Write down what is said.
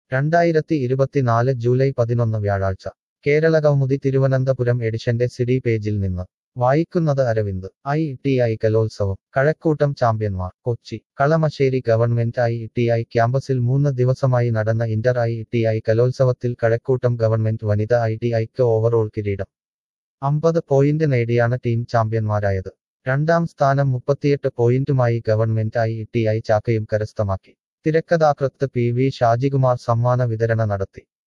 രണ്ടായിരത്തി ഇരുപത്തിനാല് ജൂലൈ പതിനൊന്ന് വ്യാഴാഴ്ച കേരള കൗമുദി തിരുവനന്തപുരം എഡിഷന്റെ സിഡി പേജിൽ നിന്ന് വായിക്കുന്നത് അരവിന്ദ് ഐ ടി ഐ കലോത്സവം കഴക്കൂട്ടം ചാമ്പ്യന്മാർ Kochi Kalamassery government I T I ക്യാമ്പസിൽ മൂന്ന് ദിവസമായി നടന്ന ഇന്റർ ഐ ടി ഐ കലോത്സവത്തിൽ കഴക്കൂട്ടം ഗവൺമെന്റ് വനിത ഐ ടി ഐക്ക് ഓവറോൾ കിരീടം അമ്പത് പോയിന്റ് നേടിയാണ് ടീം ചാമ്പ്യന്മാരായത് രണ്ടാം സ്ഥാനം മുപ്പത്തിയെട്ട് പോയിന്റുമായി ഗവൺമെന്റ് ഐ ടി ഐ ചാക്കയും കരസ്ഥമാക്കി തിരക്കഥാകൃത്ത് പി വി ഷാജികുമാർ സമ്മാന വിതരണ നടത്തി